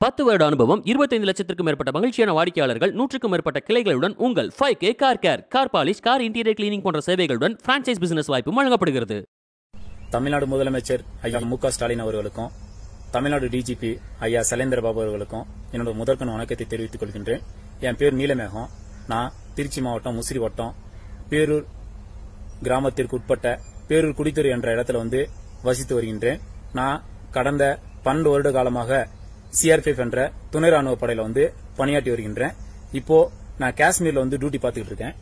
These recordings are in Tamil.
பத்து வருட அனுபவம் இருபத்தைந்து லட்சத்திற்கும் மேற்பட்ட மகிழ்ச்சியான வாடிக்கையாளர்கள் நூற்றுக்கும் மேற்பட்ட கிளைகளுடன் உங்கள் five K car care car polish car interior cleaning போன்ற சேவைகளுடன் பிரான்ச்சைஸ் பிசினஸ் வாய்ப்பு வழங்கப்படுகிறது தமிழ்நாடு முதலமைச்சர் ஐயா மு க ஸ்டாலின் அவர்களுக்கும் தமிழ்நாடு டிஜிபி ஐயா சைலேந்திர பாபு அவர்களுக்கும் என்னோட முதற்கண் வணக்கத்தை தெரிவித்துக் கொள்கின்றேன் என் பேர் நீலமேகம் நான் திருச்சி மாவட்டம் முசிறி வட்டம் பேரூர் கிராமத்திற்கு உட்பட்ட பேரூர் குடித்தெரு என்ற இடத்துல வந்து வசித்து வருகின்றேன் நான் கடந்த பன்னெண்டு வருட காலமாக சிஆர்பிஎஃப் என்ற துணை ராணுவ படையில வந்து பணியாற்றி வருகின்றேன் இப்போ நான் காஷ்மீர்ல வந்து டியூட்டி பார்த்துக்கிட்டு இருக்கேன்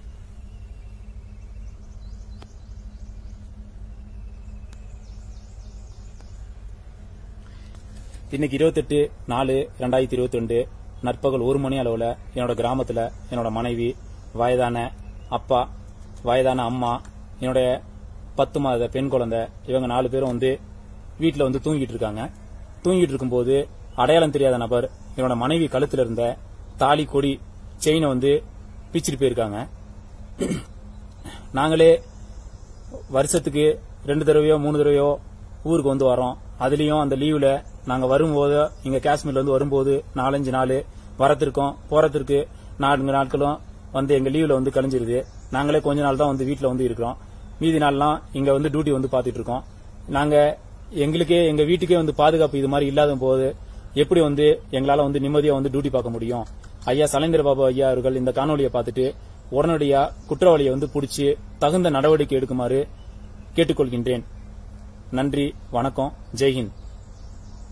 இன்னைக்கு இருபத்தெட்டு நாலு ரெண்டாயிரத்தி இருபத்தி ரெண்டு நற்பகல் ஒரு மணி அளவுல என்னோட கிராமத்துல என்னோட மனைவி வயதான அப்பா வயதான அம்மா என்னுடைய பத்து மாத பெண் குழந்தை இவங்க நாலு பேரும் வந்து வீட்டுல வந்து தூங்கிட்டு இருக்காங்க தூங்கிட்டு இருக்கும்போது அடையாளம் தெரியாத நபர் என்னோட மனைவி கழுத்துல இருந்த தாலி கொடி செயினை வந்து பிச்சிட்டு போயிருக்காங்க நாங்களே வருஷத்துக்கு ரெண்டு தடவையோ மூணு தடவையோ ஊருக்கு வந்து வரோம் அதுலயும் அந்த லீவுல நாங்க வரும்போது இங்க காஷ்மீர்ல இருந்து வரும்போது நாலஞ்சு நாள் வரத்திருக்கோம் போறதுக்கு நான்கு நாட்களும் வந்து எங்க லீவ்ல வந்து கழிஞ்சிருது நாங்களே கொஞ்ச நாள் தான் வந்து வீட்ல வந்து இருக்கிறோம் மீதி நாள்லாம் இங்க வந்து டியூட்டி வந்து பாத்துட்டு இருக்கோம் நாங்க எங்களுக்கே எங்க வீட்டுக்கே வந்து பாதுகாப்பு இது மாதிரி இல்லாத போது எப்படி வந்து எங்களால வந்து நிம்மதியா வந்து டியூட்டி பார்க்க முடியும் ஐயா சலேந்திர பாபு ஐயா அவர்கள் இந்த காணொலியை பார்த்துட்டு உடனடியா குற்றவாளியை வந்து பிடிச்சி தகுந்த நடவடிக்கை எடுக்குமாறு கேட்டுக்கொள்கின்றேன் நன்றி வணக்கம் ஜெய்ஹிந்த்